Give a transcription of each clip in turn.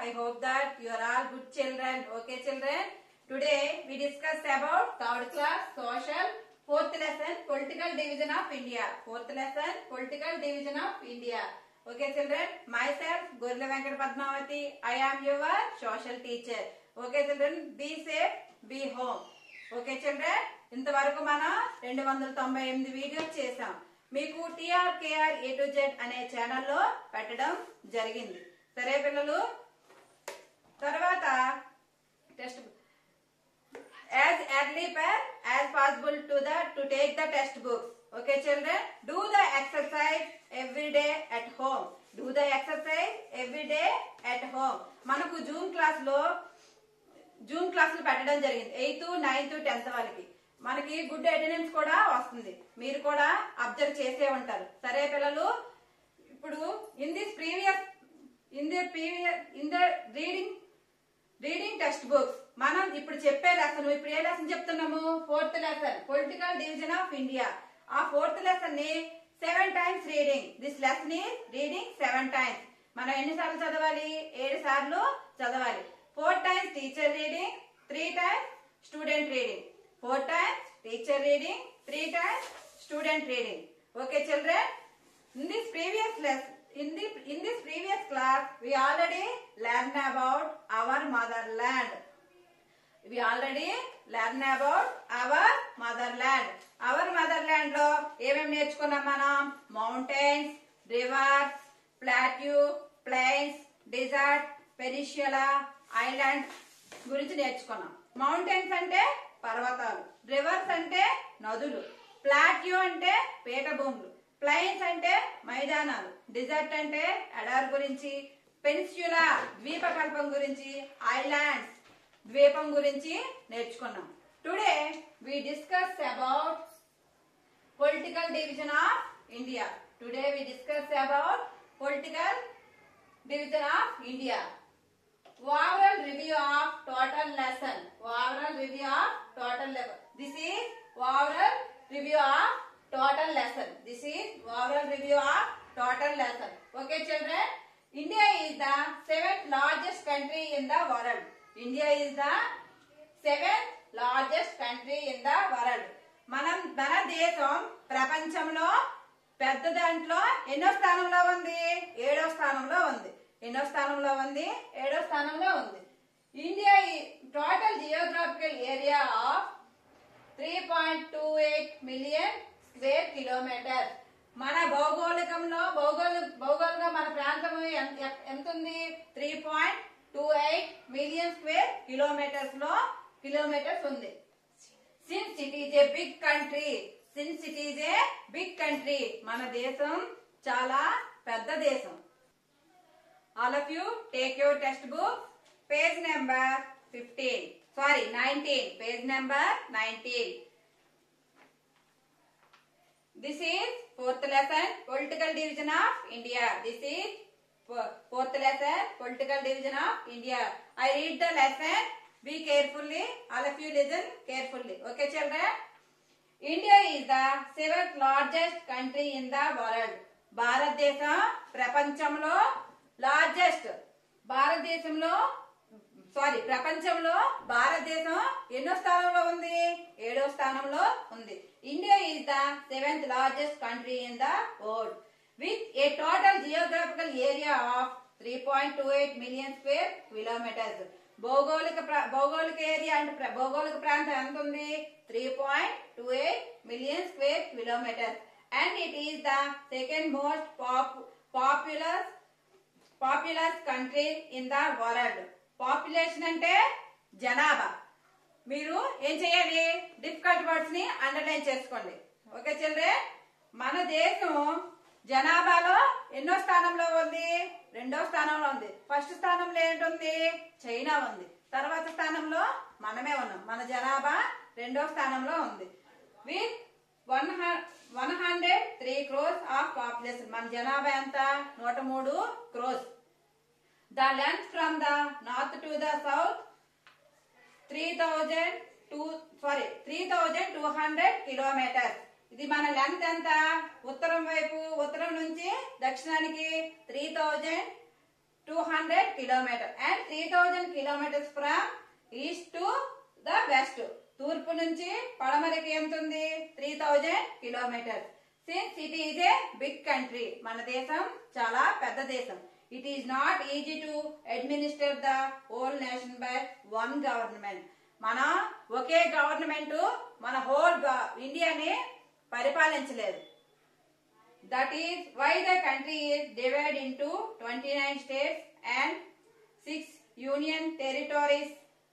I hope that you are all good children. Okay, children. Today we discuss about third class social fourth lesson political division of India. Fourth lesson political division of India. Okay, children. Myself Gurla Venkat Padmavati. I am your social teacher. Okay, children. Be safe. Be home. Okay children ఇంతవరకు మనం రెండు వందల తొంభై ఎనిమిది videos చేసాం మీకు TR KR A to Z అనే ఛానల్లో పెట్టడం జరిగింది సరే పిల్లలు తర్వాత text as early per as possible to the to take the test books okay children do the exercise every day at home do the exercise every day at home మనకు June class లో June క్లాసులు పెట్టడం జరిగింది eighth ninth tenth వాళ్ళకి మనకి good attendance కూడా వస్తుంది మీరు కూడా అబ్జర్వ్ చేసే ఉంటారు సరే పిల్లలు ఇప్పుడు in this previous in the previous in the reading reading text books మనం ఇప్పుడు చెప్పే లెసన్ ఇప్పుడు ఏ లెసన్ చెప్తున్నాము fourth lesson political division of India ఆ ఫోర్త్ లెసన్ ని seven times reading this lesson is reading seven times మనం ఎన్నిసార్లు చదవాలి ఏడు సార్లు చదవాలి four times teacher reading three times student reading four times teacher reading three times student reading okay children In this previous lesson, in the in this previous class, we already learned about our motherland. We already learned about our motherland. Our motherland లో ఏమేమి నేర్చుకున్నాం మనం mountains rivers plateau plains desert peninsula island గురించి నేర్చుకున్నాం mountains అంటే పర్వతాలు reverse అంటే నదులు ప్లాట్యూ అంటే పీఠభూములు ప్లైన్స్ అంటే మైదానాలు డిజర్ట్ అంటే ఎడార్ గురించి పెన్స్యులా ద్వీపకల్పం గురించి ఐలాండ్స్ ద్వీపం గురించి నేర్చుకున్నాం today we discuss about political division of India today we discuss about political division of India overall review of total lesson overall review of total level this is overall review of total lesson this is overall review of total lesson okay children india is the seventh largest country in the world india is the seventh largest country in the world మనం మన దేశం ప్రపంచంలో పెద్ద దాంట్లో ఎన్నో స్థానంలో ఉంది ఏడో స్థానంలో ఉంది ఎన్నో స్థానంలో ఉంది ఏడో స్థానంలో ఉంది India total geographical area of three point two eight million square kilometre మన భౌగోళికంలో భౌగోళ భౌగోళిక మన ప్రాంతం ఎంత ఎంత ఉంది three point two eight million square kilometres లో కిలోమీటర్స్ ఉంది since it is a big country since it is a big country మన దేశం చాలా పెద్ద దేశం all of you take your text book page number fifteen sorry nineteen page number nineteen this is fourth lesson political division of India this is fourth lesson political division of India I read the lesson be carefully all of you listen carefully okay children India is the seventh largest country in the world భారతదేశం ప్రపంచంలో largest భారతదేశంలో sorry ప్రపంచంలో భారతదేశం ఎన్నో స్థానంలో ఉంది ఏడో స్థానంలో ఉంది India is the seventh largest country in the world with a total geographical area of three point two eight million square kilometres భౌగోళిక ప్ర- భౌగోళిక ఏరియా అంటే ప్ర- భౌగోళిక ప్రాంతం ఎంత ఉంది three point two eight million square kilometres and it is the second most popular populous country in the world population అంటే జనాభా మీరు ఏం చేయాలి డిఫికల్ట్ వర్డ్స్ ని అండర్లైన్ చేసుకోండి ఓకే చిల్డ్రన్ మన దేశం జనాభాలో ఎన్నో స్థానంలో ఉంది రెండో స్థానంలో ఉంది ఫస్ట్ స్థానంలో ఏంటుంది చైనా ఉంది తర్వాత స్థానంలో మనమే ఉన్నాం మన జనాభా రెండో స్థానంలో ఉంది with one one hundred three crores of population మన జనాభా ఎంత నూట మూడు crores the length from the north to the south three thousand two sorry three thousand two hundred kilometres ఇది మన లెంత్ ఎంత ఉత్తరం వైపు ఉత్తరం నుంచి దక్షిణానికి three thousand two hundred kilometre and three thousand kilometres from east to the west తూర్పు నుంచి పడమరకి ఎంత ఉంది three thousand kilometres since it is a big country మన దేశం చాలా పెద్ద దేశం it is not easy to administer the whole nation by one government మన ఒకే గవర్నమెంట్ మన హోల్ ఇండియాని పరిపాలించలేదు that is why the country is divide into twenty nine states and six union territories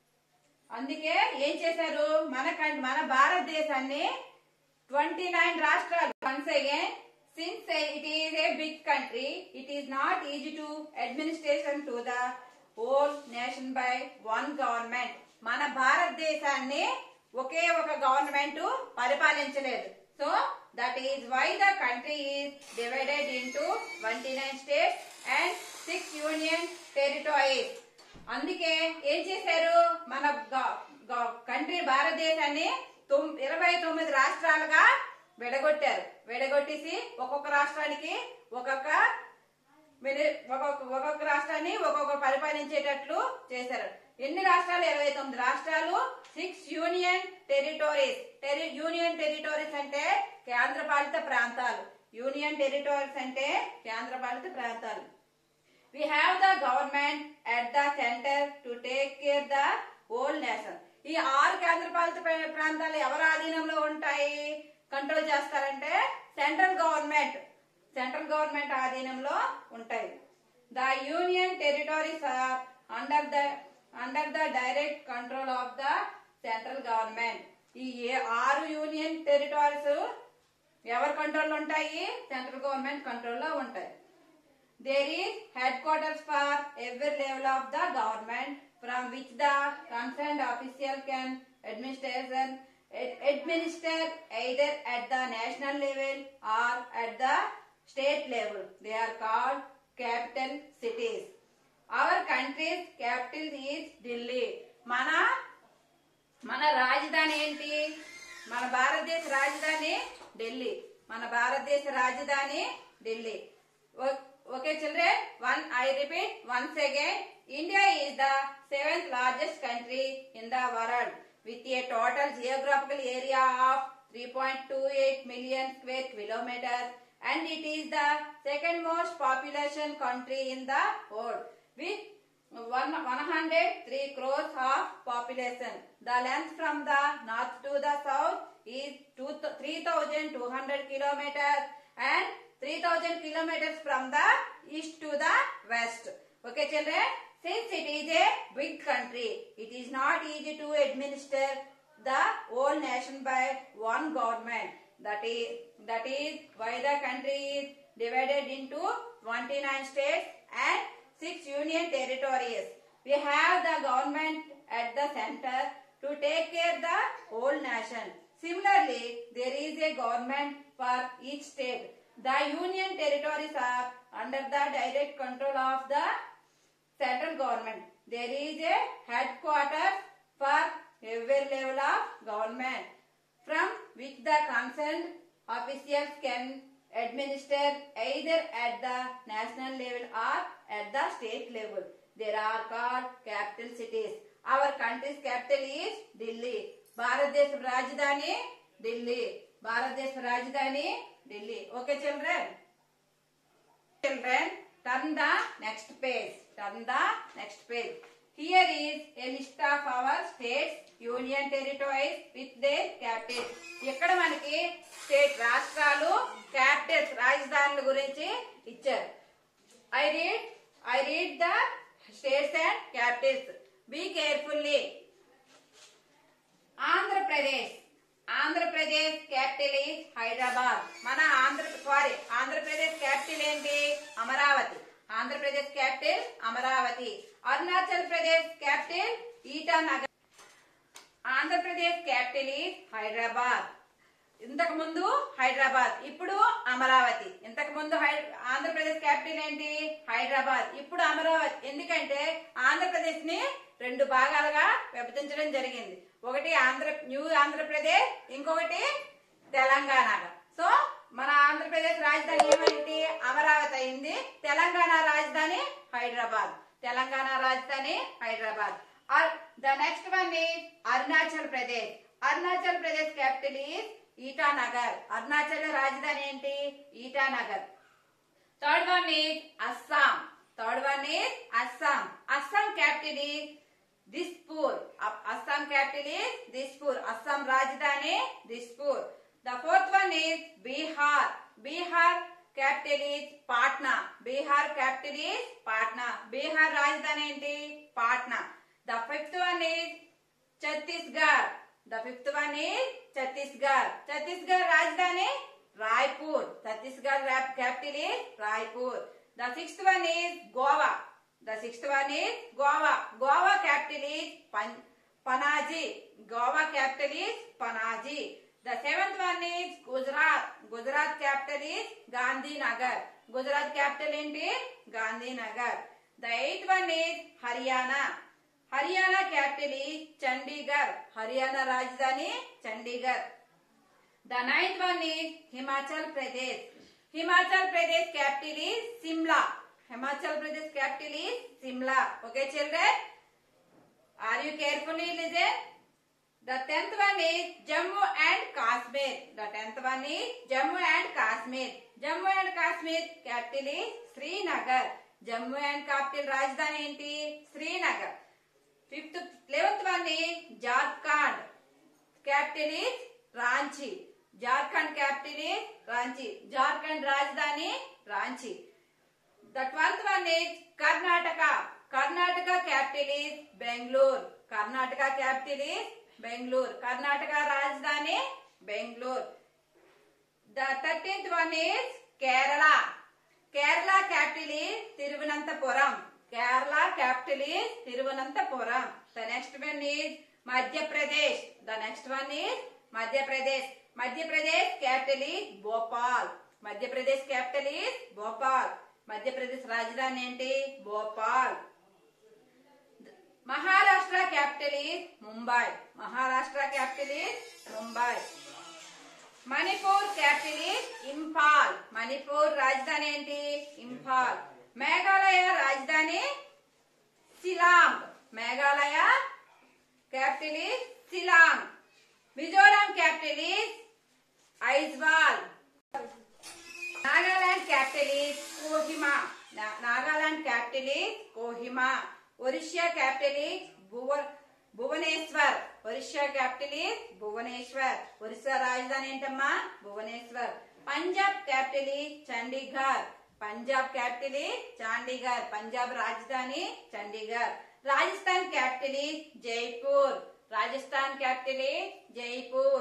అందుకే ఏం చేశారు మన కం- మన భారతదేశాన్ని ట్వంటీ నైన్ రాష్ట్రాలు once again since it is a big country it is not easy to administration to the whole nation by one government మన భారతదేశాన్ని ఒకే ఒక గవర్నమెంట్ పరిపాలించలేదు so that is why the country is divided into twenty nine states and six union territories అందుకే ఏం చేశారు మన country భారతదేశాన్ని తొమ్- ఇరవై తొమ్మిది రాష్ట్రాలుగా విడగొట్టారు విడగొట్టేసి ఒక్కొక్క రాష్ట్రానికి ఒక్కొక్క మిని- ఒక్కొక్క ఒక్కొక్క రాష్ట్రాన్ని ఒక్కొక్క పరిపాలించేటట్లు చేశారు ఎన్ని రాష్ట్రాలు ఇరవై తొమ్మిది రాష్ట్రాలు సిక్స్ యూనియన్ టెరిటోరీస్ టెరి యూనియన్ టెరిటోరీస్ అంటే కేంద్రపాలిత ప్రాంతాలు యూనియన్ టెరిటోరీస్ అంటే కేంద్రపాలిత ప్రాంతాలు we have the government at the center to take care the whole nation ఈ ఆరు కేంద్రపాలిత ప్ర- ప్రాంతాలు ఎవరి ఆధీనంలో ఉంటాయి కంట్రోల్ చేస్తారంటే సెంట్రల్ గవర్నమెంట్ సెంట్రల్ గవర్నమెంట్ ఆధీనంలో ఉంటాయి the union territories are under the under the direct control of the central government ఈ ఏ- ఆరు యూనియన్ టెరిటోరీస్ ఎవరి కంట్రోల్లో ఉంటాయి సెంట్రల్ గవర్నమెంట్ కంట్రోల్లో ఉంటాయి There is headquarters for every level of the government from which the concerned official can administration ad- administer either at the national level or at the state level. They are called capital cities. Our country's capital is Delhi. మన మన రాజధాని ఏంటి మన భారతదేశ రాజధాని ఢిల్లీ మన భారతదేశ రాజధాని Delhi okay children one I repeat once again India is the seventh largest country in the world with a total geographical area of three point two eight million square kilometres and it is the second most population country in the world with one 103 crores of population. The length from the north to the south is two, 3200 kilometers and 3000 kilometers from the east to the west. Okay children, since it is a big country, it is not easy to administer the whole nation by one government. That is, that is why the country is divided into 29 states and six union territories. We have the government at the center to take care the whole nation. Similarly, there is a government for each state. The union territories are under the direct control of the central government. There is a headquarters for every level of government from which the concerned officials can administer either at the national level or at the state level. There are called capital cities. Our country's capital is Delhi. భారతదేశ రాజధాని ఢిల్లీ భారతదేశ రాజధాని Delhi okay children children turn the next page turn the next page here is a list of our states union territories with their capitals ఇక్కడ మనకి state రాష్ట్రాలు Capitals రాజధానుల గురించి ఇచ్చారు I read I read the states and capitals be carefully Andhra Pradesh Andhra Pradesh capital is Hyderabad మన Andhra sorry Andhra Pradesh capital ఏంటి Amaravati Andhra Pradesh capital Amaravati Arunachal Pradesh capital Itanagar Andhra Pradesh capital is Hyderabad ఇంతకు ముందు హైదరాబాద్ ఇప్పుడు అమరావతి ఇంతకు ముందు హై- ఆంధ్రప్రదేశ్ క్యాపిటల్ ఏంటి హైదరాబాద్ ఇప్పుడు అమరావతి ఎందుకంటే ఆంధ్రప్రదేశ్ ని రెండు భాగాలుగా విభజించడం జరిగింది ఒకటి ఆంధ్ర న్యూ ఆంధ్రప్రదేశ్ ఇంకొకటి తెలంగాణగా సో మన ఆంధ్రప్రదేశ్ రాజధాని ఏమైంది అమరావతి అయింది తెలంగాణ రాజధాని హైదరాబాద్ హైదరాబాద్ తెలంగాణ రాజధాని Hyderabad the next one is Arunachal Pradesh Arunachal Pradesh capital is Itanagar Arunachal రాజధాని ఏంటి Itanagar third one is Assam third one is Assam Assam capital is Dispur Assam capital is Dispur Assam రాజధాని Dispur the fourth one is Bihar Bihar capital is Patna Bihar capital is Patna Bihar రాజధాని ఏంటి Patna the fifth one is Chhattisgarh the fifth one is Chhattisgarh Chhattisgarh రాజధాని Raipur Chhattisgarh capital is Raipur the sixth one is Goa the sixth one is Goa Goa capital is Panaji Goa capital is Panaji the seventh one is Gujarat Gujarat capital is Gandhinagar Gujarat capital ఏంటి Gandhinagar the eighth one is Haryana Haryana capital is Chandigarh Haryana రాజధాని Chandigarh the ninth one is Himachal Pradesh Himachal Pradesh capital is Shimla Himachal Pradesh capital is Shimla okay children are you carefully listen The tenth one is Jammu and Kashmir. The tenth one is Jammu and Kashmir. Jammu and Kashmir capital is Srinagar. Jammu and capital రాజధాని ఏంటి Srinagar fifth eleventh one is Jharkhand capital is Ranchi Jharkhand capital is Ranchi Jharkhand రాజధాని Ranchi the twelfth one is Karnataka Karnataka capital is Bengaluru Karnataka capital is Bengaluru Karnataka రాజధాని Bengaluru the thirteenth one is Kerala Kerala capital is Thiruvananthapuram Kerala capital is Thiruvananthapuram the next one is Madhya Pradesh the next one is Madhya Pradesh Madhya Pradesh capital is Bhopal Madhya Pradesh capital is Bhopal Madhya Pradesh రాజధాని ఏంటి Bhopal Maharashtra capital is Mumbai Maharashtra capital is Mumbai Manipur capital is Imphal Manipur రాజధాని ఏంటి ఇంఫాల్ మేఘాలయ రాజధాని Shillong Meghalaya capital is Shillong Mizoram capital is Aizawl Nagaland capital is Kohima Nagaland capital is Kohima Orissa capital is భువన్ Bhubaneswar Orissa capital is Bhubaneswar Orissa రాజధాని ఏంటమ్మా Bhubaneswar Punjab capital is Chandigarh Punjab capital is Chandigarh Punjab రాజధాని Chandigarh Rajasthan capital is Jaipur Rajasthan capital is Jaipur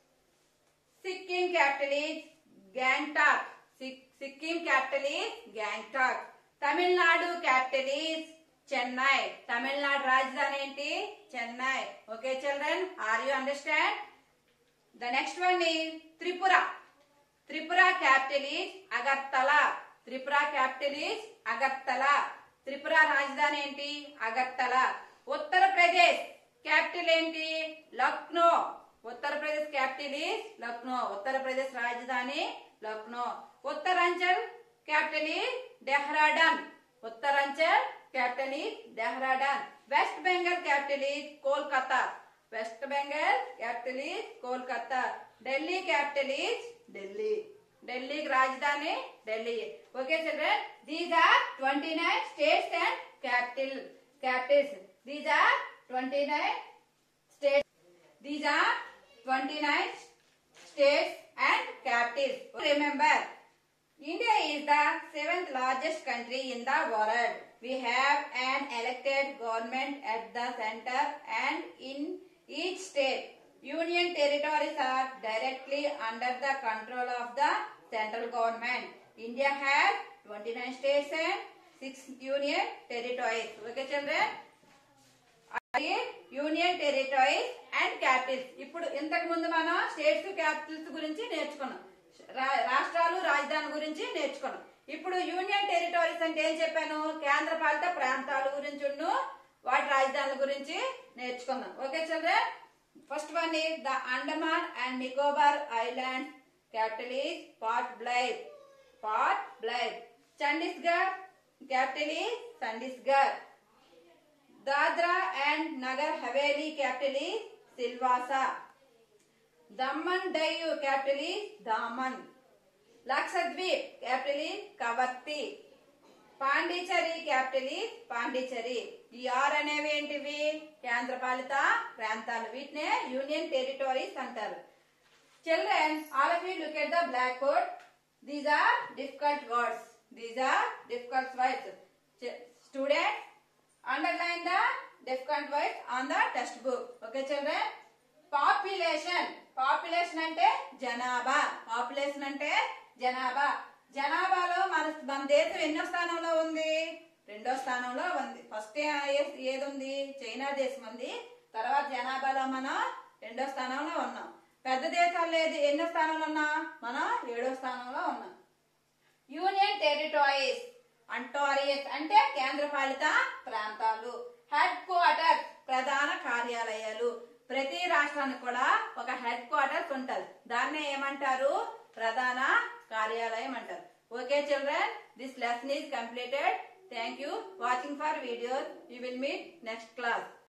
Sikkim capital is Gangtok Sikkim capital is Gangtok Tamil Nadu capital is Chennai Tamil Nadu రాజధాని ఏంటి Chennai okay children are you understand the next one is Tripura Tripura capital is Agartala Tripura capital is Agartala Tripura రాజధాని ఏంటి Agartala Uttar Pradesh capital ఏంటి Lucknow Uttar Pradesh capital is Lucknow Uttar Pradesh రాజధాని Lucknow Uttaranchal capital is Dehradun Uttaranchal capital is Dehradun West Bengal capital is Kolkata West Bengal capital is Kolkata Delhi capital is Delhi ఢిల్లీకి రాజధాని Delhi okay children these are twenty nine states and capital capitals these are twenty nine states these are twenty nine states and capitals. Remember, India is the seventh largest country in the world. We have an elected government at the center and in each state. Union territories are directly under the control of the central government. India has 29 states and 6 union territories. Okay children? అలాగే union territories and capitals ఇప్పుడు ఇంతకు ముందు మనం states Capitals గురించి నేర్చుకున్నాం రా- రాష్ట్రాలు రాజధాని గురించి నేర్చుకున్నాం ఇప్పుడు యూనియన్ టెరిటరీస్ అంటే ఏం చెప్పాను కేంద్ర పాలిత ప్రాంతాల గురించి ఉన్ను వాటి రాజధానుల గురించి నేర్చుకుందాం okay children first one is the Andaman and Nicobar island capital is Port Blair Port Blair Chandigarh capital is Chhattisgarh Dadra and Nagar Haveli capital is Silvassa Daman Diu capital is Daman Lakshadweep capital is Kavaratti Pondicherry capital is Pondicherry ఈ ఆరు అనేవి ఏంటివి కేంద్రపాలిత ప్రాంతాలు వీటినే యూనియన్ టెరిటరీస్ అంటారు children all of you look at the blackboard these are difficult words these are difficult words student underline the difficult words on the textbook okay children population population అంటే జనాభా population అంటే జనాభా జనాభాలో మన మన దేశం ఎన్నో స్థానంలో ఉంది రెండో స్థానంలో ఉంది ఫస్ట్ ఏది ఉంది చైనా దేశం ఉంది తర్వాత జనాభాలో మనం రెండో స్థానంలో ఉన్నాం పెద్ద దేశాల్లో ఏది ఎన్నో స్థానంలో ఉన్నాం మనం ఏడో స్థానంలో ఉన్నాం యూనియన్ టెరిటరీస్ అంటోరియస్ అంటే కేంద్రపాలిత ప్రాంతాలు హెడ్ క్వార్టర్స్ ప్రధాన కార్యాలయాలు ప్రతి రాష్ట్రానికి కూడా ఒక హెడ్ క్వార్టర్స్ ఉంటది దాన్నే ఏమంటారు ప్రధాన కార్యాలయం అంటారు okay children this lesson is completed thank you watching for videos you will meet next class